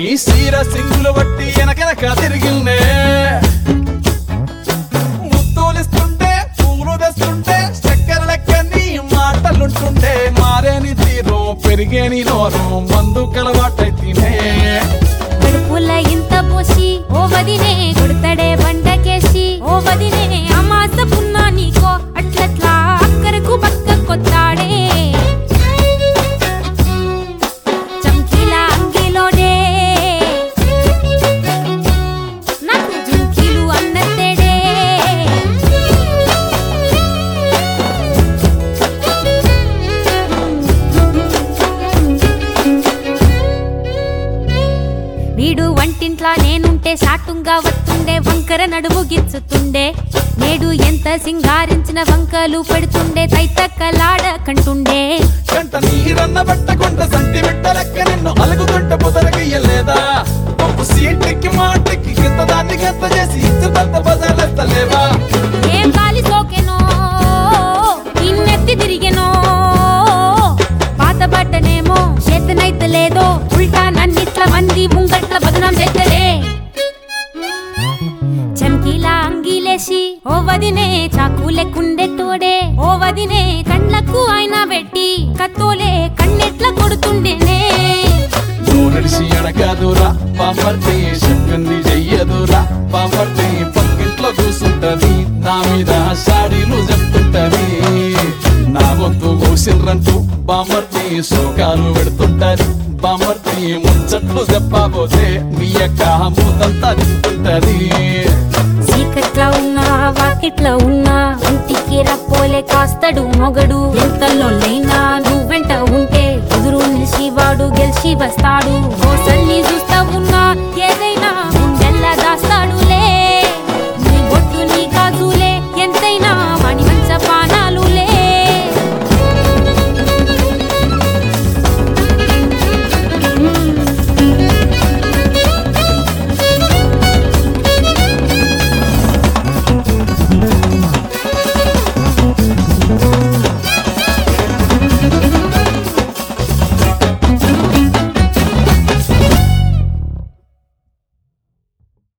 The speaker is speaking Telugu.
నీ సీర సింగులు బట్టి వెనకెనక తిరిగిల్నే ముత్తులిస్తుంటే పూలు తెస్తుంటే చక్కెర లెక్క నీ మాటలుంటుంటే మారేని తీరు పెరిగేని నోరు మందు కలవాటైతేనే కడుపుల ఇంత పోసి ఓ వదినే కొడతడే బండకేసి ఓ వదినే అమాస పున్నా నీకో అట్లట్లా అక్కరకు పక్క కొత్తాడే చంకీల అంగిలోనే నాకు జుంకీలు అన్నత్తేడే వీడు వంటింట్లా నేనుంటే సాటుంగా వస్తుండే వంకర నడుము గిచ్చుతుండే నేడు ఎంత సింగారించిన వంకలు పెడుతుండే తైతక్కలాడ కంటుండే కంట నీరన్న పట్టకుంట సంటి బిడ్డ లెక్క నిన్ను అలుగుతుంట పొదరగయ్యలేదా పప్పు సీటికి మాటికి గింత దాన్ని గంత చేసి ఇచ్చుతంత బజార్లెత్తలేవా ఏం గాలి సోకెనో ఇన్నెత్తి తిరిగెనో పాత బట్టనేమో చేతనైతే లేదో ఉల్టా నన్నిట్ల మంది ముంగట్ల బదనాం చేస్తలే చమ్కీలా అంగీలేసి ఓ వదినే చాకులెక్కుండే తోడే ఓ వదినే కండ్లకు ఆయన పెట్టి కత్తోలే కన్నెట్ల కొడుతుండేనే నడిసి అడగదురా పాపర్తి చెప్పింది చెయ్యదురా పాపర్తి పక్కింట్లో కూసుంటది నా మీద షాడీలు చెప్తుంటది నా గొంతు కూసిండ్రంటూ బామర్తి శోకాలు పెడుతుంటది బామర్తి ముచ్చట్లు చెప్పబోతే మీ యొక్క మూతంతా తింటుంటది చీకట్లా ఉన్నా వాకిట్లా ఉన్నా ఇంటికి రప్పోలే కాస్తడు మొగడు ఎంతలోనైనా నువ్వెంట ఉంటే ఎదురు నిలిచి వాడు గెలిచి వస్తాడు మోసల్ని చూస్తా ఉన్నా ఏదైనా గుండెల్లా దాస్తాడులే నీ బొట్టు నీ గాజులే ఎంతైనా మణి మంచ